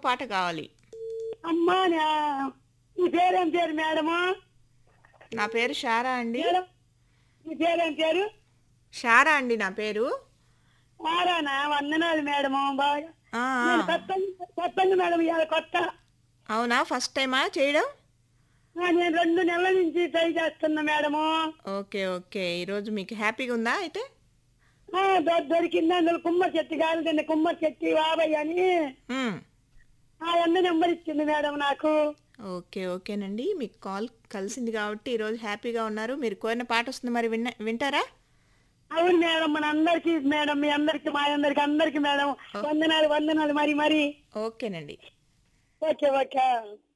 పాట కావాలి అమ్మా నా- మీ పేరేం పేరు మేడము నా పేరు షారా అండి మేడం మీ పేరేం పేరు షారా అండి నా పేరు ఆరానా వందనాలు మేడము బాగా ఆ, ఆ. నేను కొత్త కొత్త మేడం ఇవాళ కొత్త అవునా ఫస్ట్ టైమా చేయడం ఆ, నేను రెండు నెలల నుంచి ట్రై చేస్తున్నా మేడము ఓకే ఓకే ఈరోజు మీకు హ్యాపీగా ఉందా అయితే ఆ, దొ- దొరికింది అందులో కుమ్మరి చెట్టు కాదు కుమ్మరి చెట్టు బాబాయ్ అని మ్, ఆ అన్న నెంబర్ ఇచ్చింది మేడం నాకు ఓకే ఓకేనండి మీకు కాల్ కలిసింది కాబట్టి ఈరోజు హ్యాపీగా ఉన్నారు మీరు కోరిన పాట వస్తుంది మరి విన్న వింటారా అవును మేడం మన అందరికి మేడం మీ అందరికి మా అందరికి అందరికి మేడం వందనాలు వందనాలు మరి మరి ఓకేనండి ఓకే ఓకే